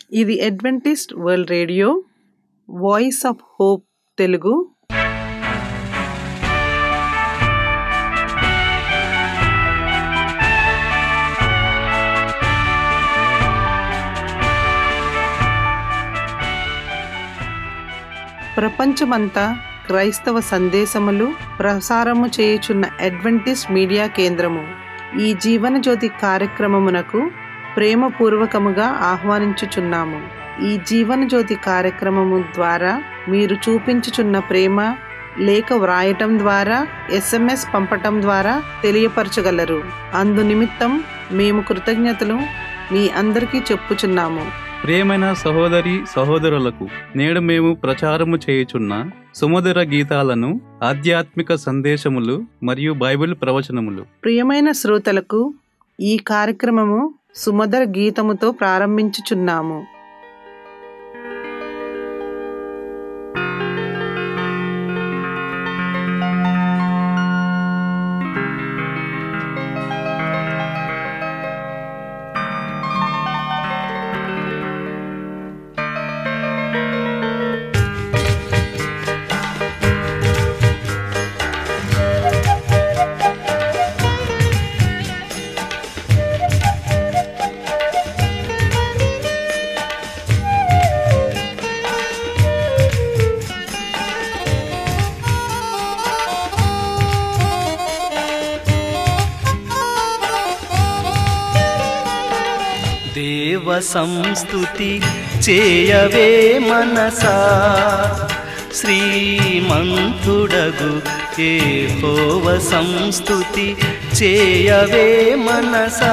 ఇది Adventist World Radio Voice of Hope Telugu ప్రపంచమంతా క్రైస్తవ సందేశములు ప్రసారము చేయుచున్న అడ్వెంటిస్ట్ మీడియా కేంద్రము ఈ జీవన జ్యోతి కార్యక్రమమునకు ప్రేమపూర్వకముగా ఆహ్వానించుచున్నాము ఈ జీవన జ్యోతి కార్యక్రమము ద్వారా మీరు చూపించుచున్న ప్రేమ లేఖ వ్రాయటం ద్వారా ఎస్ఎంఎస్ పంపటం ద్వారా తెలియపరచగలరు అందు నిమిత్తం మేము కృతజ్ఞతలు మీ అందరికీ చెప్పుచున్నాము ప్రియమైన సహోదరి సహోదరులకు నేడు మేము ప్రచారము చేయుచున్న సుమధుర గీతాలను ఆధ్యాత్మిక సందేశములు మరియు బైబిల్ ప్రవచనములు ప్రియమైన శ్రోతలకు ఈ కార్యక్రమము సుమధుర గీతముతో ప్రారంభించుచున్నాము దేవ సంస్థుతి చేయవే మనసా శ్రీమంతుడగు ఏ హోవ సంస్థుతి చేయవే మనసా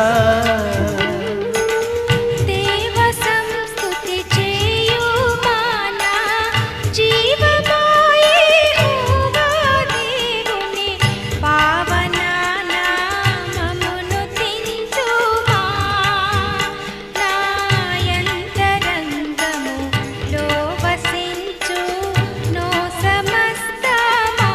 దేవ సంస్తుతి చేయుమానా జీవమాయే హోవా దేవుని పావన నామమును తించుమా నాయంతరంగము లో వసించు నో సమస్తమా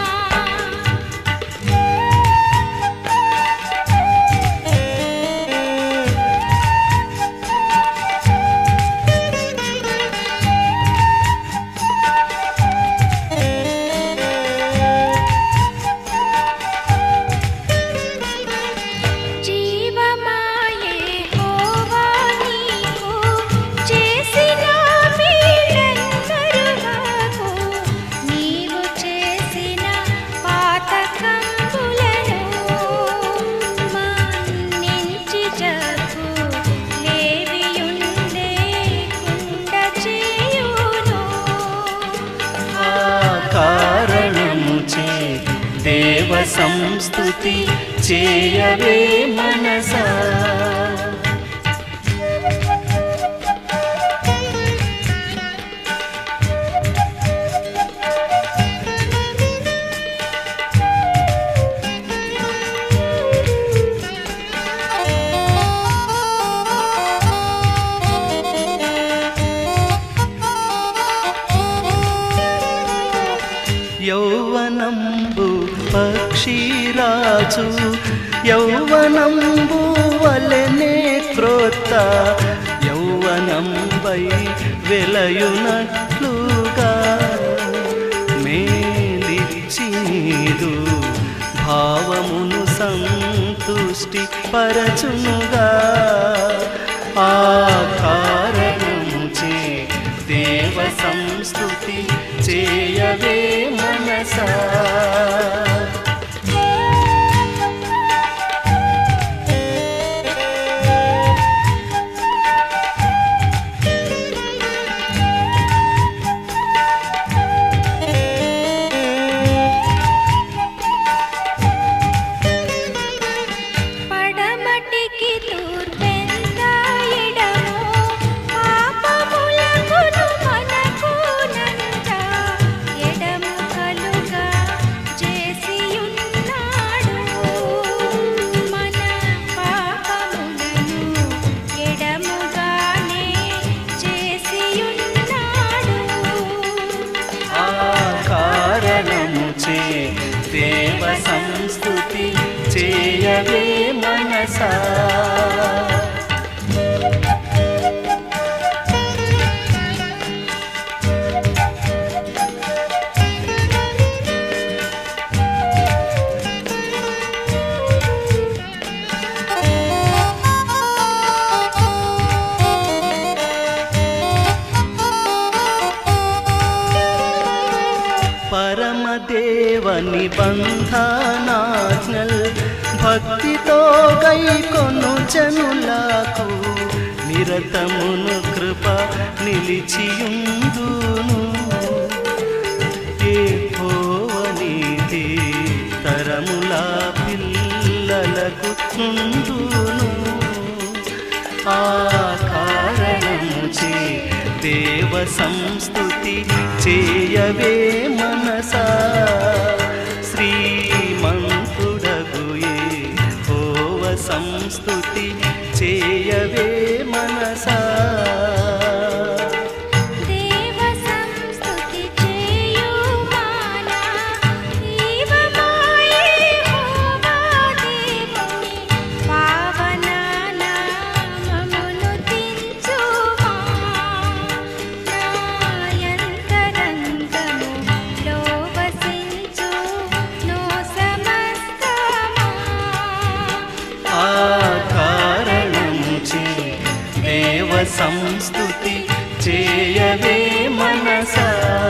జీవమాయే హోవా నీవు చేసిన మేలందరులకు నీవు చేసిన పాతకంబులను మన్నించి జగు లేవియుండే కుండ చేయును ఆ కారణము చే దేవ సంస్థుతి చేయవే మనసా యౌవనంబు పక్షిరాజు యౌవనంబు వలెనే క్రోత్త యౌవనంబై వెలయునట్లుగా మేలిచ్చి నీదు భావమును సంతుష్టి పరచునుగా ఆ కారణము చే దేవ సంస్థుతి చేయవే మనసా పడమటికి తూర్పెంత ఎడమో పాపములకును మనకునంత ఎడము కలుగా చేసియున్నాడు మన పాపములను ఎడముగానే చేసియున్నాడు ఆ కారణము చే దేవ సంస్థుతి చేయవే మనసా నిబంధనాజ్ఞల్ భక్తితో గైకొను జనులకు నిరతమును కృప నిలిచియుందును యెహోవనీతి తరముల పిల్లలకు నుండును ఆ కారణముచే దేవ సంస్థుతి చేయవే మనసా శ్రీమంతుడగుయే హోవ సంస్థుతి చేయవే మనసా దేవ సంస్తుతి చేయుమానా జీవమాయే హోవా దేవుని పావన నామమును తించుమా నాయంతరంగములో వసించు నో సమస్తమా ఆ కారణముచే దేవ సంస్థుతి చేయవే మనసా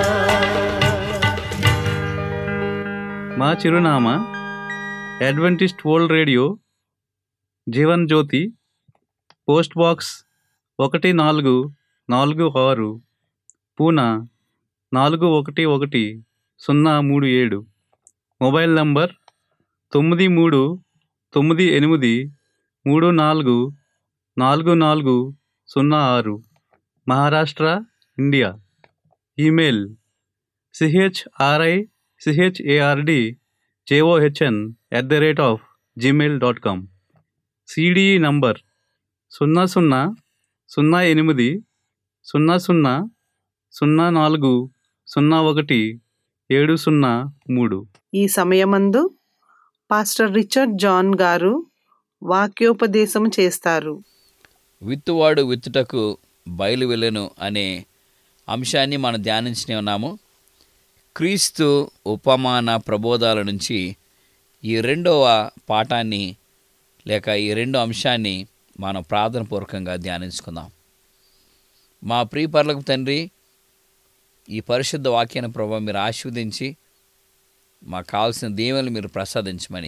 మా చిరునామా Adventist World Radio Jeevan Jyoti post box ఒకటి నాలుగు నాలుగు ఆరు పూనా నాలుగు ఒకటి ఒకటి సున్నా మూడు ఏడు మొబైల్ నంబర్ తొమ్మిది మూడు తొమ్మిది ఎనిమిది మూడు నాలుగు నాలుగు నాలుగు సున్నా ఆరు Maharashtra India email CHRI CHARD JOHN at the rate of Gmail dot com CDE number సున్నా సున్నా సున్నా ఎనిమిది సున్నా సున్నా సున్నా నాలుగు సున్నా ఒకటి ఏడు సున్నా మూడు ఈ సమయమందు పాస్టర్ రిచర్డ్ జాన్ గారు వాక్యోపదేశం చేస్తారు విత్తువాడు విత్తుటకు బయలు వెళ్ళెను అనే అంశాన్ని మనం ధ్యానించనే ఉన్నాము క్రీస్తు ఉపమాన ప్రబోధాల నుంచి ఈ రెండవ పాఠాన్ని లేక ఈ రెండో అంశాన్ని మనం ప్రార్థనపూర్వకంగా ధ్యానించుకుందాం మా ప్రియపర్లకు తండ్రి ఈ పరిశుద్ధ వాక్యాన్ని ప్రభావ మీరు ఆశీర్వదించి మాకు కావాల్సిన దీవెనలు మీరు ప్రసాదించమని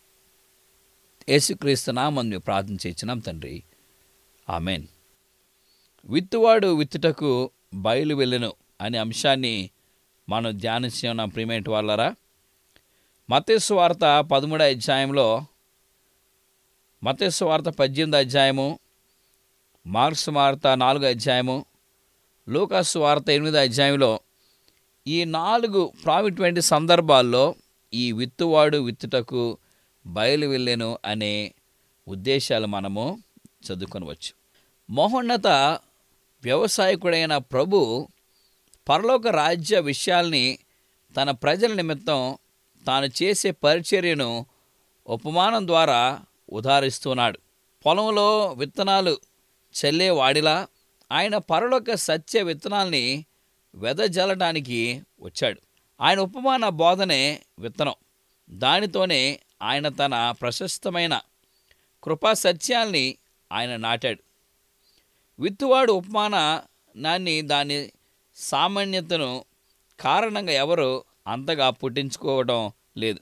యేసుక్రీస్తు నామం మేము ప్రార్థన చేయించినాం తండ్రి ఆమెన్ విత్తువాడు విత్తుటకు బయలు వెళ్ళెను అనే అంశాన్ని మనం ధ్యానించి ఉన్నాం ప్రియమేంటి వాళ్ళరా మతేసు వార్త పదమూడో అధ్యాయంలో మతేసు వార్త పద్దెనిమిది అధ్యాయము మార్క్స్ వార్త నాలుగో అధ్యాయము లూకాసు వార్త ఎనిమిదో అధ్యాయంలో ఈ నాలుగు ప్రాముఖ్యమైన సందర్భాల్లో ఈ విత్తువాడు విత్తుటకు బయలు వెళ్ళెను అనే ఉద్దేశాలు మనము చదువుకొనవచ్చు మహోన్నత వ్యవసాయకుడైన ప్రభు పరలోక రాజ్య విషయాల్ని తన ప్రజల నిమిత్తం తాను చేసే పరిచర్యను ఉపమానం ద్వారా ఉదాహరిస్తున్నాడు పొలంలో విత్తనాలు చల్లేవాడిలా ఆయన పరలోక సత్య విత్తనాల్ని వెదజల్లడానికి వచ్చాడు ఆయన ఉపమాన బోధనే విత్తనం దానితోనే ఆయన తన ప్రశస్తమైన కృపా సత్యాల్ని ఆయన నాటాడు విత్తువాడు ఉపమానాన్ని దాని సామాన్యతను కారణంగా ఎవరు అంతగా పుట్టించుకోవడం లేదు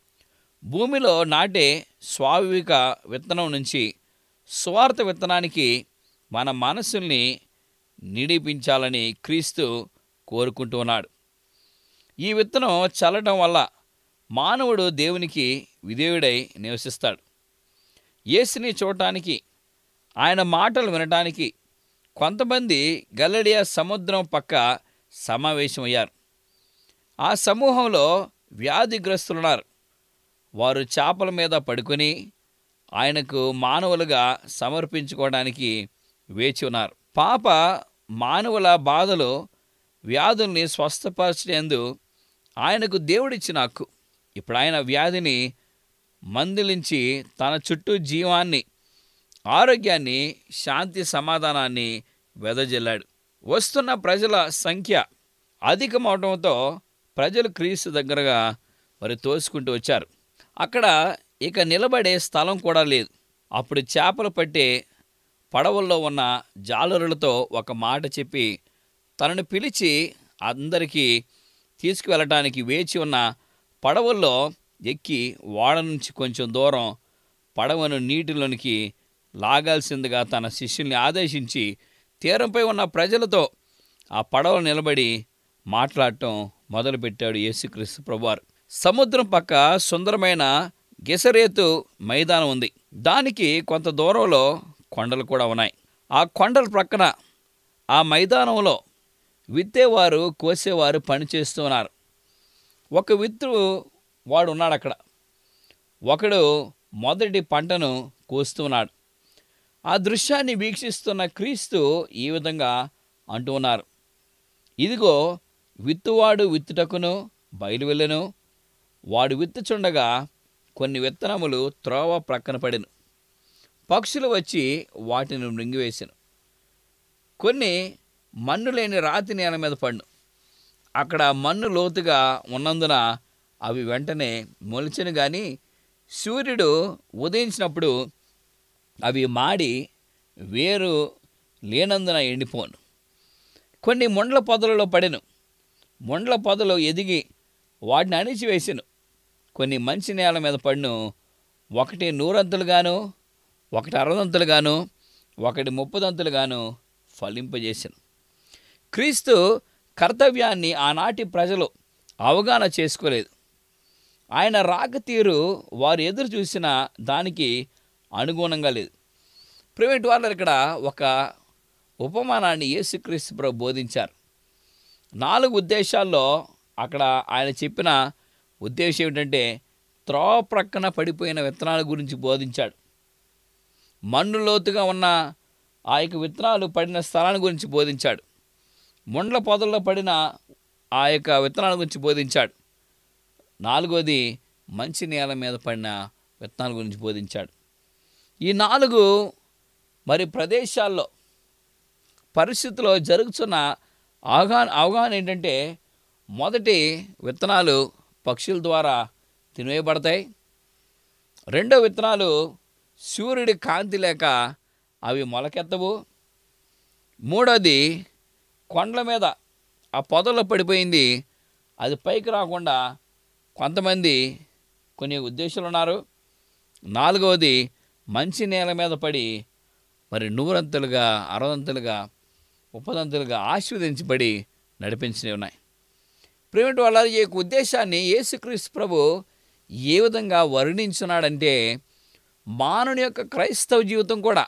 భూమిలో నాటే స్వాభావిక విత్తనం నుంచి స్వార్థ విత్తనానికి మన మనసుల్ని నిడిపించాలని క్రీస్తు కోరుకుంటున్నాడు ఈ విత్తనం చల్లడం వల్ల మానవుడు దేవునికి విధేయుడై నివసిస్తాడు యేసుని చూడటానికి ఆయన మాటలు వినటానికి కొంతమంది గల్లడియా సముద్రం పక్క సమావేశమయ్యారు ఆ సమూహంలో వ్యాధిగ్రస్తులున్నారు వారు చేపల మీద పడుకొని ఆయనకు మానవులుగా సమర్పించుకోవడానికి వేచి ఉన్నారు పాప మానవుల బాధలు వ్యాధుల్ని స్వస్థపరచడందు ఆయనకు దేవుడిచ్చిన హక్కు ఇప్పుడు ఆయన వ్యాధిని మందిలించి తన చుట్టూ జీవాన్ని ఆరోగ్యాన్ని శాంతి సమాధానాన్ని వెదజల్లాడు వస్తున్న ప్రజల సంఖ్య అధికమవడంతో ప్రజలు క్రీస్తు దగ్గరగా మరి తోసుకుంటూ వచ్చారు అక్కడ ఇక నిలబడే స్థలం కూడా లేదు అప్పుడు చేపలు పట్టే పడవల్లో ఉన్న జాలరులతో ఒక మాట చెప్పి తనను పిలిచి అందరికీ తీసుకువెళ్ళటానికి వేచి ఉన్న పడవల్లో ఎక్కి ఓడ నుంచి కొంచెం దూరం పడవను నీటిలోనికి లాగాల్సిందిగా తన శిష్యుల్ని ఆదేశించి తీరంపై ఉన్న ప్రజలతో ఆ పడవ నిలబడి మాట్లాడటం మొదలుపెట్టాడు యేసుక్రీస్తు ప్రభువారు సముద్రం పక్క సుందరమైన గెసరేతు మైదానం ఉంది దానికి కొంత దూరంలో కొండలు కూడా ఉన్నాయి ఆ కొండల ప్రక్కన ఆ మైదానంలో విత్తేవారు కోసేవారు పనిచేస్తూ ఉన్నారు ఒక విత్తు వాడు ఉన్నాడు అక్కడ ఒకడు మొదటి పంటను కోస్తున్నాడు ఆ దృశ్యాన్ని వీక్షిస్తున్న క్రీస్తు ఈ విధంగా అంటూ ఉన్నారు ఇదిగో విత్తువాడు విత్తుటకును బయలు వెళ్ళెను వాడు విత్తుచుండగా కొన్ని విత్తనములు త్రోవ ప్రక్కన పడెను పక్షులు వచ్చి వాటిని మృంగివేసెను కొన్ని మన్ను లేని రాతి నేల మీద పడును అక్కడ మన్ను లోతుగా ఉన్నందున అవి వెంటనే మొలిచెను కానీ సూర్యుడు ఉదయించినప్పుడు అవి మాడి వేరు లేనందున ఎండిపోను కొన్ని ముండ్ల పొదలలో పడెను ముండ్ల పొదలు ఎదిగి వాటిని అణిచివేసెను కొన్ని మంచి నేల మీద పడును ఒకటి నూరంతులుగాను ఒకటి అరదంతులుగాను ఒకటి ముప్పదంతులుగాను ఫలింపజేసెను క్రీస్తు కర్తవ్యాన్ని ఆనాటి ప్రజలు అవగాహన చేసుకోలేదు ఆయన రాక తీరు వారు ఎదురు చూసిన దానికి అనుగుణంగా లేదు ప్రైవేట్ వాళ్ళు ఇక్కడ ఒక ఉపమానాన్ని యేసుక్రీస్తు ప్రభు బోధించారు నాలుగు ఉద్దేశాల్లో అక్కడ ఆయన చెప్పిన ఉద్దేశం ఏమిటంటే త్రోవ ప్రక్కన పడిపోయిన విత్తనాల గురించి బోధించాడు మన్ను లోతుగా ఉన్న ఆ యొక్క విత్తనాలు పడిన స్థలాన్ని గురించి బోధించాడు ముండ్ల పొదల్లో పడిన ఆ యొక్క విత్తనాల గురించి బోధించాడు నాలుగోది మంచి నేల మీద పడిన విత్తనాల గురించి బోధించాడు ఈ నాలుగు మరి ప్రదేశాల్లో పరిస్థితిలో జరుగుతున్న అవగాహన అవగాహన ఏంటంటే మొదటి విత్తనాలు పక్షుల ద్వారా తినేయబడతాయి రెండో విత్తనాలు సూర్యుడి కాంతి లేక అవి మొలకెత్తవు మూడోది కొండల మీద ఆ పొదలో పడిపోయింది అది పైకి రాకుండా కొంతమంది కొన్ని ఉద్దేశాలు ఉన్నారు నాలుగవది మంచి నేల మీద పడి మరి నూరంతులుగా అరవంతులుగా ముప్పదంతులుగా ఆశీర్వదించబడి నడిపించినవి ఉన్నాయి ప్రేమిటి వాళ్ళ ఈ యొక్క ఉద్దేశాన్ని యేసుక్రీస్తు ప్రభు ఏ విధంగా వర్ణించున్నాడంటే మానవుని యొక్క క్రైస్తవ జీవితం కూడా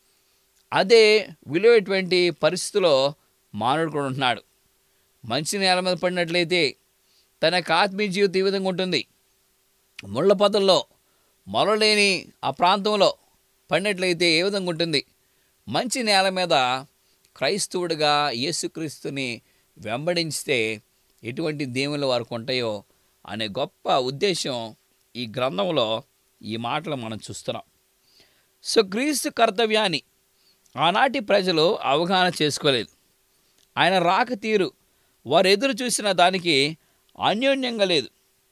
అదే విలువైనటువంటి పరిస్థితిలో మానవుడు కూడా ఉంటున్నాడు మంచి నేల మీద పడినట్లయితే తన యొక్క ఆత్మీయ జీవితం ఈ విధంగా ఉంటుంది ముళ్ళ పొదల్లో మొలలేని ఆ ప్రాంతంలో పడినట్లయితే ఏ విధంగా ఉంటుంది మంచి నేల మీద క్రైస్తవుడిగా యేసుక్రీస్తుని వెంబడించితే ఎటువంటి దేవుళ్ళు వారికి ఉంటాయో అనే గొప్ప ఉద్దేశం ఈ గ్రంథంలో ఈ మాటలు మనం చూస్తున్నాం సో క్రీస్తు కర్తవ్యాన్ని ఆనాటి ప్రజలు అవగాహన చేసుకోలేదు ఆయన రాక తీరు వారు ఎదురు చూసిన దానికి అన్యోన్యంగా లేదు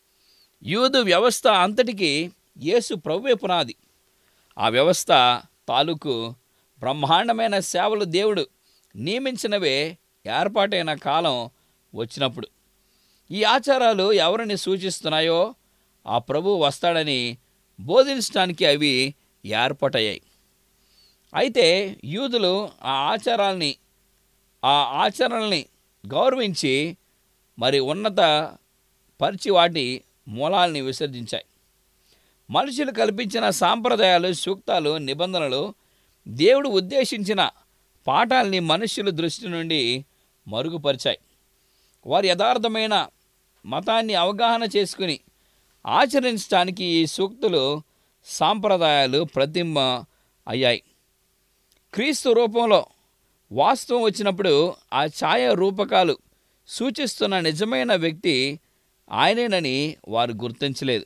యూదు వ్యవస్థ అంతటికీ యేసు ప్రభువే పునాది ఆ వ్యవస్థ తాలూకు బ్రహ్మాండమైన సేవలు దేవుడు నియమించినవే ఏర్పాటైన కాలం వచ్చినప్పుడు ఈ ఆచారాలు ఎవరిని సూచిస్తున్నాయో ఆ ప్రభు వస్తాడని బోధించడానికి అవి ఏర్పాటయ్యాయి అయితే యూదులు ఆ ఆచారాల్ని ఆ ఆచరణల్ని గౌరవించి మరి ఉన్నత పరిచి వాటి మూలాల్ని విసర్జించాయి మనుషులు కల్పించిన సాంప్రదాయాలు సూక్తాలు నిబంధనలు దేవుడు ఉద్దేశించిన పాఠాల్ని మనుష్యుల దృష్టి నుండి మరుగుపరిచాయి వారి యథార్థమైన మతాన్ని అవగాహన చేసుకుని ఆచరించడానికి ఈ సూక్తులు సాంప్రదాయాలు ప్రతింబ అయ్యాయి క్రీస్తు రూపంలో వాస్తవం వచ్చినప్పుడు ఆ ఛాయ రూపకాలు సూచిస్తున్న నిజమైన వ్యక్తి ఆయనేనని వారు గుర్తించలేదు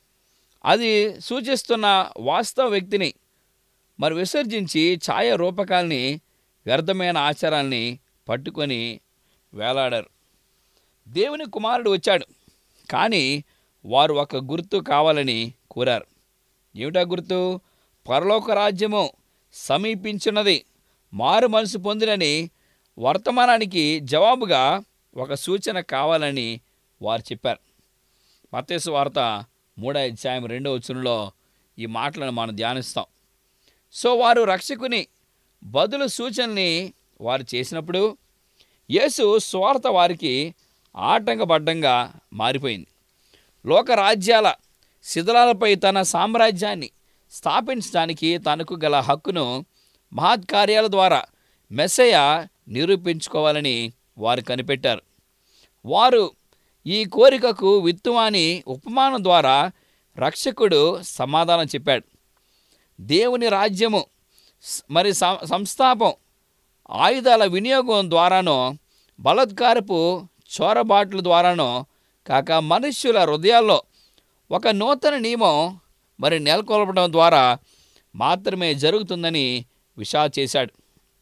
అది సూచిస్తున్న వాస్తవ వ్యక్తిని మరి విసర్జించి ఛాయ రూపకాల్ని వ్యర్థమైన ఆచారాల్ని పట్టుకొని వేలాడారు దేవుని కుమారుడు వచ్చాడు కానీ వారు ఒక గుర్తు కావాలని కోరారు ఏమిటా గుర్తు పరలోక రాజ్యము సమీపించున్నది మారు మనసు పొందినని వర్తమానానికి జవాబుగా ఒక సూచన కావాలని వారు చెప్పారు మత్తేసు వార్త మూడో అధ్యాయం రెండో వచనంలో ఈ మాటలను మనం ధ్యానిస్తాం సో వారు రక్షకుని బదులు సూచనని వారు చేసినప్పుడు యేసు స్వార్థ వారికి ఆటంకబడ్డంగా మారిపోయింది లోక రాజ్యాల శిథిలాలపై తన సామ్రాజ్యాన్ని స్థాపించడానికి తనకు గల హక్కును మహత్కార్యాల ద్వారా మెస్సయ నిరూపించుకోవాలని వారు కనిపెట్టారు వారు ఈ కోరికకు విత్తువాని ఉపమానం ద్వారా రక్షకుడు సమాధానం చెప్పాడు దేవుని రాజ్యము స్- మరి సం- సంస్థాపం ఆయుధాల వినియోగం ద్వారానో బలత్కారపు చోరబాట్ల ద్వారానో కాక మనుష్యుల హృదయాల్లో ఒక నూతన నియమం మరి నెలకొల్పడం ద్వారా మాత్రమే జరుగుతుందని విషా చేశాడు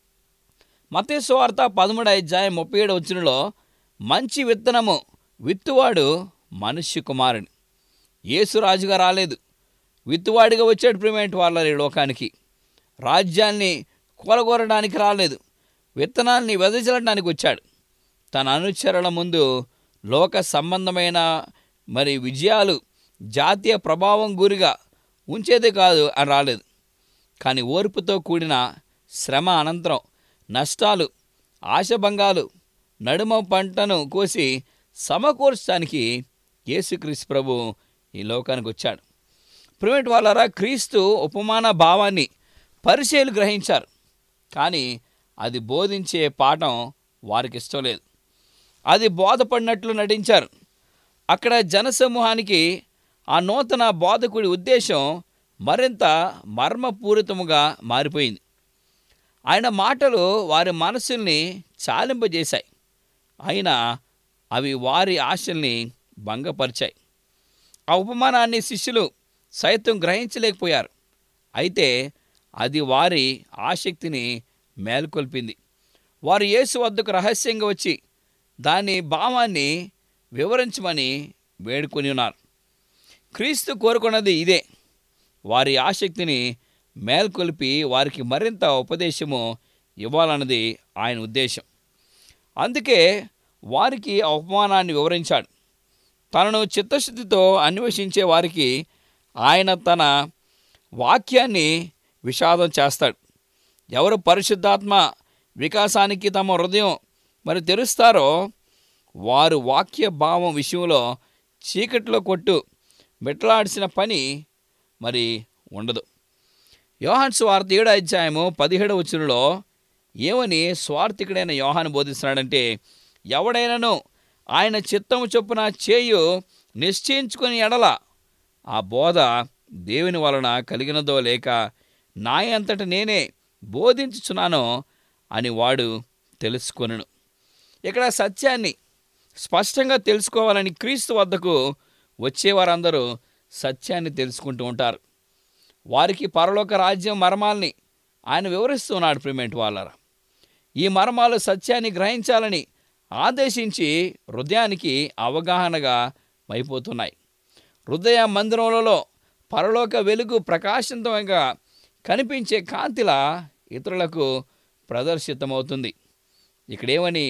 మతేసు వార్త పదమూడు అధ్యాయం ముప్పై ఏడు వచ్చినలో మంచి విత్తనము విత్తువాడు మనుష్య కుమారుని యేసురాజుగా రాలేదు విత్తువాడిగా వచ్చాడు ప్రిమేంట్ వాళ్ళ ఈ లోకానికి రాజ్యాన్ని కూలగొరడానికి రాలేదు విత్తనాల్ని వెదజల్లడానికి వచ్చాడు తన అనుచరుల ముందు లోక సంబంధమైన మరి విజయాలు జాతీయ ప్రభావం గురిగా ఉంచేదే కాదు అని రాలేదు కానీ ఓర్పుతో కూడిన శ్రమ అనంతరం నష్టాలు ఆశభంగాలు నడుమ పంటను కోసి సమకూర్చడానికి యేసుక్రీస్తు ప్రభు ఈ లోకానికి వచ్చాడు ప్రిమేట్ వాళ్ళరా క్రీస్తు ఉపమాన భావాన్ని పరిచయలు గ్రహించారు కానీ అది బోధించే పాఠం వారికి ఇష్టం లేదు అది బోధపడినట్లు నటించారు అక్కడ జనసమూహానికి ఆ నూతన బోధకుడి ఉద్దేశం మరింత మర్మపూరితముగా మారిపోయింది ఆయన మాటలు వారి మనసుల్ని చాలింపజేశాయి అయినా అవి వారి ఆశల్ని భంగపరిచాయి ఆ ఉపమానాన్ని శిష్యులు సైతం గ్రహించలేకపోయారు అయితే అది వారి ఆసక్తిని మేల్కొల్పింది వారు యేసు వద్దకు రహస్యంగా వచ్చి దాని భావాన్ని వివరించమని వేడుకొని ఉన్నారు క్రీస్తు కోరుకున్నది ఇదే వారి ఆసక్తిని మేల్కొల్పి వారికి మరింత ఉపదేశము ఇవ్వాలన్నది ఆయన ఉద్దేశం అందుకే వారికి ఆ ఉపమానాన్ని వివరించాడు తనను చిత్తశుద్ధితో అన్వేషించే వారికి ఆయన తన వాక్యాన్ని విషాదం చేస్తాడు ఎవరు పరిశుద్ధాత్మ వికాసానికి తమ హృదయం మరి తెరుస్తారో వారు వాక్య భావం విషయంలో చీకట్లో కొట్టు మెట్లాడిసిన పని మరి ఉండదు యోహాన్ స్వార్థ ఏడో అధ్యాయము పదిహేడవ వచనంలో ఏమని స్వార్థికుడైన యోహాను బోధిస్తున్నాడంటే ఎవడైనాను ఆయన చిత్తము చొప్పున చేయు నిశ్చయించుకుని ఎడల ఆ బోధ దేవుని వలన కలిగినదో లేక నా అంతట నేనే బోధించుచున్నానో అని వాడు తెలుసుకొనును ఇక్కడ సత్యాన్ని స్పష్టంగా తెలుసుకోవాలని క్రీస్తు వద్దకు వచ్చేవారందరూ సత్యాన్ని తెలుసుకుంటూ ఉంటారు వారికి పరలోక రాజ్యం మర్మాల్ని ఆయన వివరిస్తున్నాడు ప్రిమెంట్ వాళ్ళరా ఈ మర్మాలు సత్యాన్ని గ్రహించాలని ఆదేశించి హృదయానికి అవగాహనగా అయిపోతున్నాయి హృదయ మందిరములలో పరలోక వెలుగు ప్రకాశవంతంగా కనిపించే కాంతిలా ఇతరులకు ప్రదర్శితమవుతుంది ఇక్కడేమని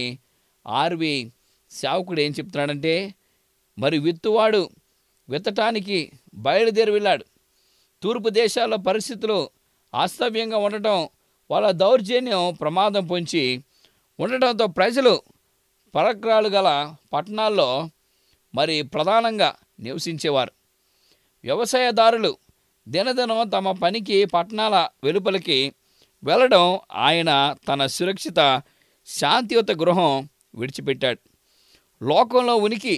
ఆర్వి సేవకుడు ఏం చెప్తున్నాడంటే మరి విత్తువాడు విత్తటానికి బయలుదేరి వెళ్ళాడు తూర్పు దేశాల పరిస్థితులు అస్తవ్యంగా ఉండటం వాళ్ళ దౌర్జన్యం ప్రమాదం పొంచి ఉండటంతో ప్రజలు పరక్రాలు గల పట్టణాల్లో మరి ప్రధానంగా నివసించేవారు వ్యవసాయదారులు దినదినం తమ పనికి పట్టణాల వెలుపలికి వెళ్ళడం ఆయన తన సురక్షిత శాంతియుత గృహం విడిచిపెట్టాడు లోకంలో ఉనికి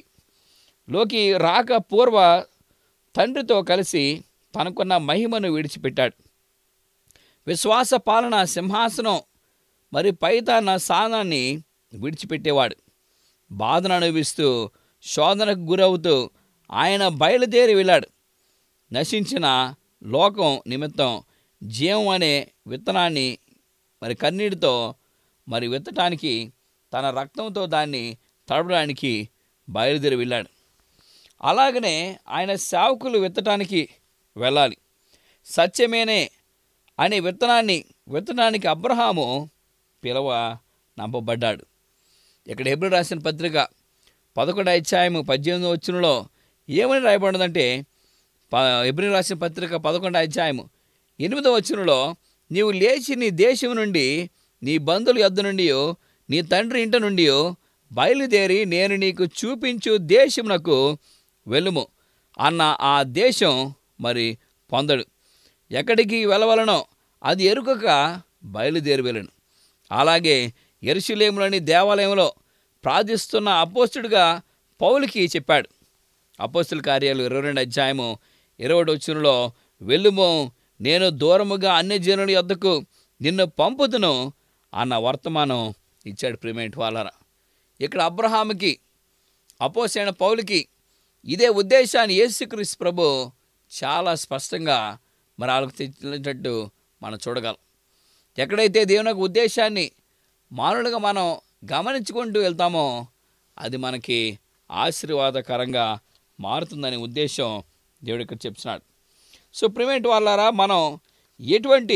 లోకి రాక పూర్వ తండ్రితో కలిసి తనకున్న మహిమను విడిచిపెట్టాడు విశ్వాస పాలన సింహాసనం మరి పైతాన సాధనాన్ని విడిచిపెట్టేవాడు బాధను అనుభవిస్తూ శోధనకు గురవుతూ ఆయన బయలుదేరి వెళ్ళాడు నశించిన లోకం నిమిత్తం జీవం అనే విత్తనాన్ని మరి కన్నీటితో మరి విత్తటానికి తన రక్తంతో దాన్ని తడపడానికి బయలుదేరి వెళ్ళాడు అలాగనే ఆయన సేవకులు విత్తటానికి వెళ్ళాలి సత్యమేనే అనే విత్తనాన్ని విత్తనానికి అబ్రహాము పిలవ నంపబడ్డాడు ఇక్కడ హెబ్రి రాసిన పత్రిక పదకొండు అధ్యాయము పద్దెనిమిది వచ్చినలో ఏమని రాయబడినదంటే ప ఎబ్రి రాసిన పత్రిక పదకొండు అధ్యాయము ఎనిమిదవ వచనంలో నీవు లేచి నీ దేశం నుండి నీ బంధువుల యొద్ద నుండి నీ తండ్రి ఇంట నుండి బయలుదేరి నేను నీకు చూపించు దేశమునకు వెళ్ళుము అన్న ఆ దేశం మరి పొందడు ఎక్కడికి వెళ్ళవలనో అది ఎరుకక బయలుదేరి వెళ్ళను అలాగే ఎరుషులేములోని దేవాలయంలో ప్రార్థిస్తున్న అపోస్తుడుగా పౌలుకి చెప్పాడు అపోస్తుల కార్యాలు ఇరవై రెండు అధ్యాయము ఇరవై వచ్చునులో వెళ్ళుము నేను దూరముగా అన్ని జనుల యొద్దకు నిన్ను పంపుతును అన్న వర్తమానం ఇచ్చాడు ప్రిమేంట్ వాళ్ళరా ఇక్కడ అబ్రహాముకి అపోసైన పౌలుకి ఇదే ఉద్దేశాన్ని యేసుక్రీస్తు ప్రభు చాలా స్పష్టంగా మరి వాళ్ళకు తెచ్చినట్టు మనం చూడగలం ఎక్కడైతే దేవుని యొక్క ఉద్దేశాన్ని మానవులుగా మనం గమనించుకుంటూ వెళ్తామో అది మనకి ఆశీర్వాదకరంగా మారుతుందనే ఉద్దేశం దేవుడు ఇక్కడ చెప్తున్నాడు సో ప్రిమేట్ వాళ్ళారా మనం ఎటువంటి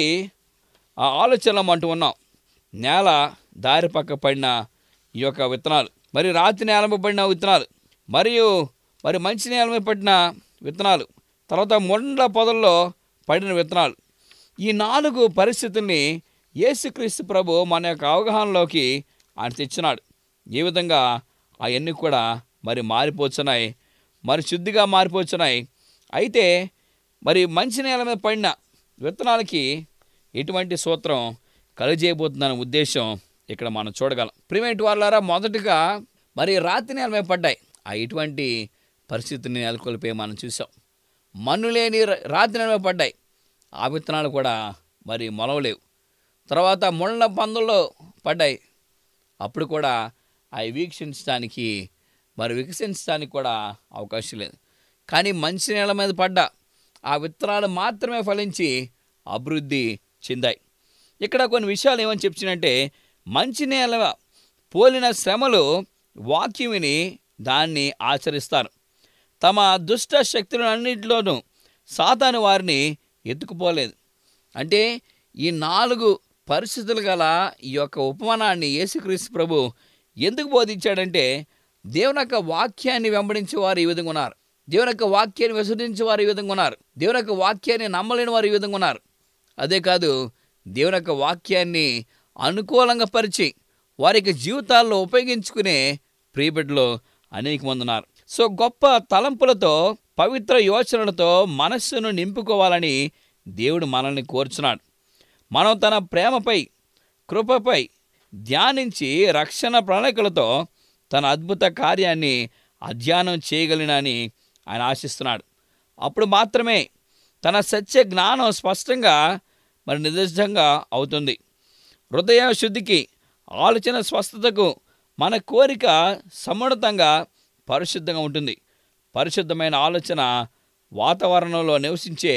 ఆ ఆలోచనలు అంటూ ఉన్నాం నేల దారి పక్క పడిన ఈ యొక్క విత్తనాలు మరి రాతి నేల మీద పడిన విత్తనాలు మరియు మరి మంచి నేల మీద పడిన విత్తనాలు తర్వాత మొండ్ల పొదల్లో పడిన విత్తనాలు ఈ నాలుగు పరిస్థితుల్ని యేసుక్రీస్తు ప్రభు మన యొక్క అవగాహనలోకి ఆయన తెచ్చినాడు ఏ విధంగా అవన్నీ కూడా మరి మారిపోతున్నాయి మరి శుద్ధిగా మారిపోతున్నాయి అయితే మరి మంచి నేల మీద పడిన విత్తనాలకి ఎటువంటి సూత్రం కలుగజేయబోతుందనే ఉద్దేశం ఇక్కడ మనం చూడగలం ప్రిమేట్ వాళ్ళారా మొదటగా మరి రాత్రి నేల మీద పడ్డాయి ఆ ఇటువంటి పరిస్థితిని నెలకొల్పే మనం చూసాం మన్ను లేని ర- రాత్రి నేల మీద పడ్డాయి ఆ విత్తనాలు కూడా మరి మొలవలేవు తర్వాత ముళ్ళ పందుల్లో పడ్డాయి అప్పుడు కూడా అవి వీక్షించడానికి మరి వికసించడానికి కూడా అవకాశం లేదు కానీ మంచి నేల మీద పడ్డ ఆ విత్తనాలు మాత్రమే ఫలించి అభివృద్ధి చెందాయి ఇక్కడ కొన్ని విషయాలు ఏమని చెప్తున్నంటే మంచి నేల పోలిన శ్రమలు వాక్యం విని దాన్ని ఆచరిస్తారు తమ దుష్ట శక్తులన్నింటిలోనూ సాతాను వారిని ఎత్తుకుపోలేదు అంటే ఈ నాలుగు పరిస్థితులు గల ఈ యొక్క ఉపమానాన్ని యేసుక్రీస్తు ప్రభు ఎందుకు బోధించాడంటే దేవుని యొక్క వాక్యాన్ని వెంబడించే వారు ఈ విధంగా ఉన్నారు దేవుని యొక్క వాక్యాన్ని విసర్జించే వారు ఈ విధంగా ఉన్నారు దేవుని యొక్క వాక్యాన్ని నమ్మలేని వారు ఈ విధంగా ఉన్నారు అదే కాదు దేవుని యొక్క వాక్యాన్ని అనుకూలంగా పరిచి వారి యొక్క జీవితాల్లో ఉపయోగించుకునే ప్రియబిడ్డలు అనేక మంది ఉన్నారు సో గొప్ప తలంపులతో పవిత్ర యోచనలతో మనస్సును నింపుకోవాలని దేవుడు మనల్ని కోరుచున్నాడు మనం తన ప్రేమపై కృపపై ధ్యానించి రక్షణ ప్రణాళికలతో తన అద్భుత కార్యాన్ని అధ్యయనం చేయగలినని ఆయన ఆశిస్తున్నాడు అప్పుడు మాత్రమే తన సత్య జ్ఞానం స్పష్టంగా మరి నిజంగా అవుతుంది హృదయ శుద్ధికి ఆలోచన స్వస్థతకు మన కోరిక సమున్నతంగా పరిశుద్ధంగా ఉంటుంది పరిశుద్ధమైన ఆలోచన వాతావరణంలో నివసించే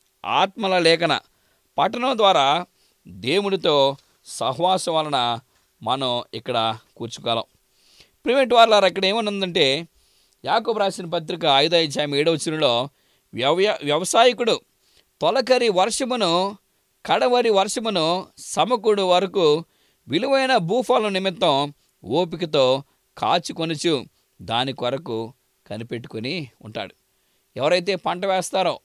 ఆత్మల లేఖన పఠనం ద్వారా దేవుడితో సహవాసం వలన మనం ఇక్కడ కూర్చుకోగలం ప్రివెంట్ వాళ్ళారు ఇక్కడ ఏమనుందంటే యాకోబు రాసిన పత్రిక ఐదో అధ్యాయం ఏడవ చిరులో వ్యవయ వ్యవసాయకుడు తొలకరి వర్షమును కడవరి వర్షమును సమకూడు వరకు విలువైన భూఫలం నిమిత్తం ఓపికతో కాచుకొనుచు దాని కొరకు కనిపెట్టుకుని ఉంటాడు ఎవరైతే పంట వేస్తారో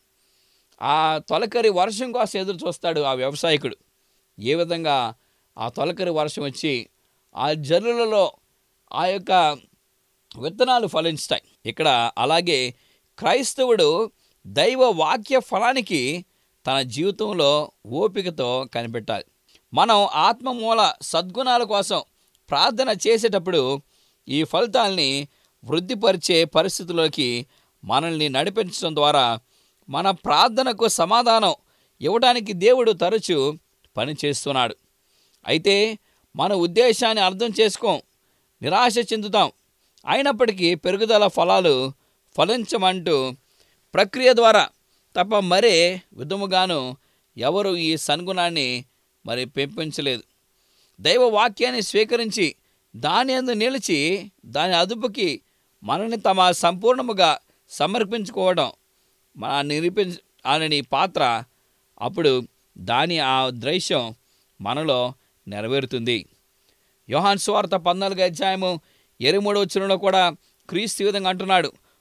ఆ తొలకరి వర్షం కోసం ఎదురు చూస్తాడు ఆ వ్యవసాయకుడు ఏ విధంగా ఆ తొలకరి వర్షం వచ్చి ఆ జల్లులలో ఆ యొక్క విత్తనాలు ఫలించుతాయి ఇక్కడ అలాగే క్రైస్తవుడు దైవ వాక్య ఫలానికి తన జీవితంలో ఓపికతో కనిపెట్టాలి మనం ఆత్మమూల సద్గుణాల కోసం ప్రార్థన చేసేటప్పుడు ఈ ఫలితాల్ని వృద్ధిపరిచే పరిస్థితుల్లోకి మనల్ని నడిపించడం ద్వారా మన ప్రార్థనకు సమాధానం ఇవ్వడానికి దేవుడు తరచూ పనిచేస్తున్నాడు అయితే మన ఉద్దేశాన్ని అర్థం చేసుకోం నిరాశ చెందుతాం అయినప్పటికీ పెరుగుదల ఫలాలు ఫలించమంటూ ప్రక్రియ ద్వారా తప్ప మరే విధముగాను ఎవరు ఈ సన్గుణాన్ని మరి పెంపించలేదు దైవ వాక్యాన్ని స్వీకరించి దాని అందు నిలిచి దాని అదుపుకి మనల్ని తమ సంపూర్ణముగా సమర్పించుకోవడం మన నిరూపించ అని పాత్ర అప్పుడు దాని ఆ దృశ్యం మనలో నెరవేరుతుంది యోహాన్ స్వార్త పద్నాలుగు అధ్యాయము ఇరవై మూడవ వచనంలో కూడా క్రీస్తు ఈ విధంగా అంటున్నాడు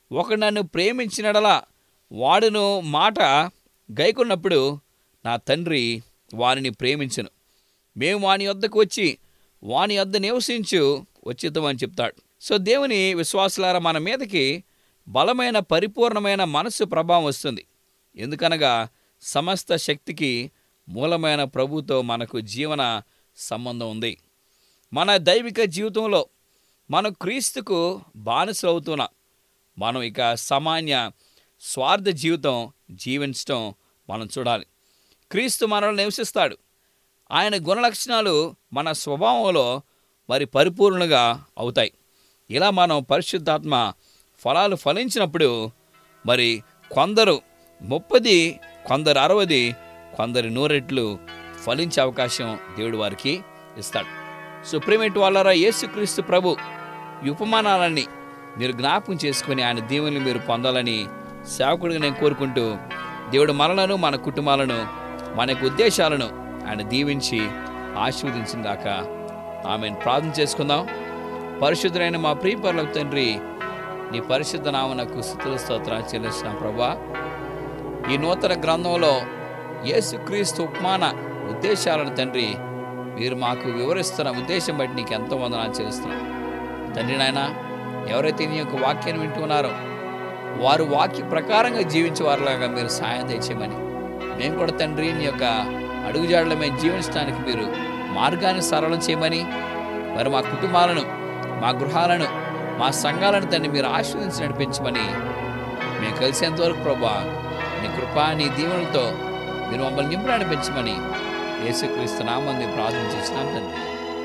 ఒకడు నన్ను ప్రేమించినడలా వాడును మాట గైకొన్నప్పుడు నా తండ్రి వారిని ప్రేమించను మేము వాని వద్దకు వచ్చి వాని వద్ద నివసించు వచ్చిద్దామని చెప్తాడు సో దేవుని విశ్వాసులారా మన మీదకి బలమైన పరిపూర్ణమైన మనస్సు ప్రభావం వస్తుంది ఎందుకనగా సమస్త శక్తికి మూలమైన ప్రభుతో మనకు జీవన సంబంధం ఉంది మన దైవిక జీవితంలో మనం క్రీస్తుకు బానిసలు అవుతున్నాం మనం ఇక సామాన్య స్వార్థ జీవితం జీవించటం మనం చూడాలి క్రీస్తు మనలో నివసిస్తాడు ఆయన గుణలక్షణాలు మన స్వభావంలో మరి పరిపూర్ణంగా అవుతాయి ఇలా మనం పరిశుద్ధాత్మ ఫలాలు ఫలించినప్పుడు మరి కొందరు ముప్పది కొందరు అరవది కొందరు నూరెట్లు ఫలించే అవకాశం దేవుడు వారికి ఇస్తాడు సుప్రీమేట్ వాళ్ళరా యేసుక్రీస్తు ప్రభు ఈ ఉపమానాలన్నీ మీరు జ్ఞాపకం చేసుకుని ఆయన దీవెనలు మీరు పొందాలని సేవకుడిగా నేను కోరుకుంటూ దేవుడు మనలను మన కుటుంబాలను మన యొక్క ఉద్దేశాలను ఆయన దీవించి ఆశీర్వదించిన గాక ఆమెను ప్రార్థన చేసుకుందాం పరిశుద్ధులైన మా ప్రియపరులకు తండ్రి నీ పరిశుద్ధ నామనకు స్థుతుల స్తోత్రాలు చెల్లిస్తున్నాం ప్రభా ఈ నూతన గ్రంథంలో యేసుక్రీస్తు ఉపమాన ఉద్దేశాలను తండ్రి మీరు మాకు వివరిస్తున్న ఉద్దేశం బట్టి నీకు ఎంతో వందనాలు చేస్తున్నాం తండ్రి నాయన ఎవరైతే నీ యొక్క వాక్యాన్ని వింటున్నారో వారు వాక్య ప్రకారంగా జీవించే వారిలాగా మీరు సాయం తెచ్చేయమని మేము కూడా తండ్రి నీ యొక్క అడుగుజాడల మేము జీవించడానికి మీరు మార్గాన్ని సరళం చేయమని మరి మా కుటుంబాలను మా గృహాలను మా సంఘాలను తండ్రి మీరు ఆశీర్వదించి నడిపించమని మేము కలిసేంతవరకు ప్రభా నీ కృప నీ దీవెనలతో మీరు మమ్మల్ని నింపు నడిపించమని యేసుక్రీస్తు నామంది ప్రార్థన చేసినాం తండ్రి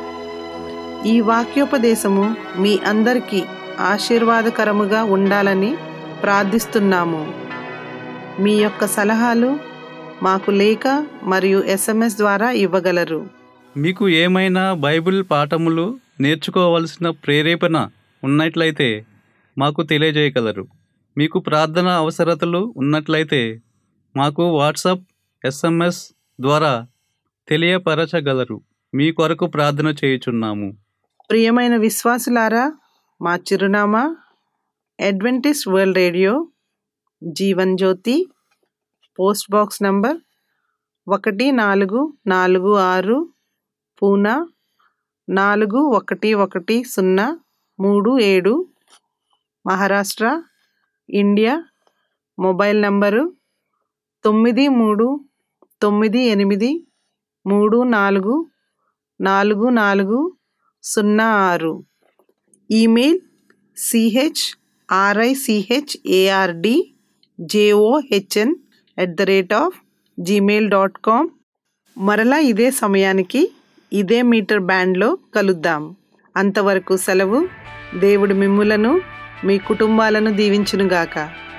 ఈ వాక్యోపదేశము మీ అందరికీ ఆశీర్వాదకరముగా ఉండాలని ప్రార్థిస్తున్నాము మీ యొక్క సలహాలు మాకు లేఖ మరియు ఎస్ఎంఎస్ ద్వారా ఇవ్వగలరు మీకు ఏమైనా బైబిల్ పాఠములు నేర్చుకోవలసిన ప్రేరేపణ ఉన్నట్లయితే మాకు తెలియజేయగలరు మీకు ప్రార్థన అవసరతలు ఉన్నట్లయితే మాకు వాట్సాప్ ఎస్ఎంఎస్ ద్వారా తెలియపరచగలరు మీ కొరకు ప్రార్థన చేయుచున్నాము ప్రియమైన విశ్వాసులారా మా చిరునామా Adventist World Radio Jeevan Jyoti post box number ఒకటి నాలుగు నాలుగు ఆరు పూనా నాలుగు ఒకటి ఒకటి సున్నా మూడు ఏడు మహారాష్ట్ర ఇండియా మొబైల్ నంబరు తొమ్మిది మూడు తొమ్మిది ఎనిమిది మూడు నాలుగు నాలుగు నాలుగు సున్నా ఆరు email CH RICH ARD JOHN at the rate of Gmail dot com మరలా ఇదే సమయానికి ఇదే మీటర్ బ్యాండ్లో కలుద్దాం అంతవరకు సెలవు దేవుడు మిమ్ములను మీ కుటుంబాలను దీవించునుగాక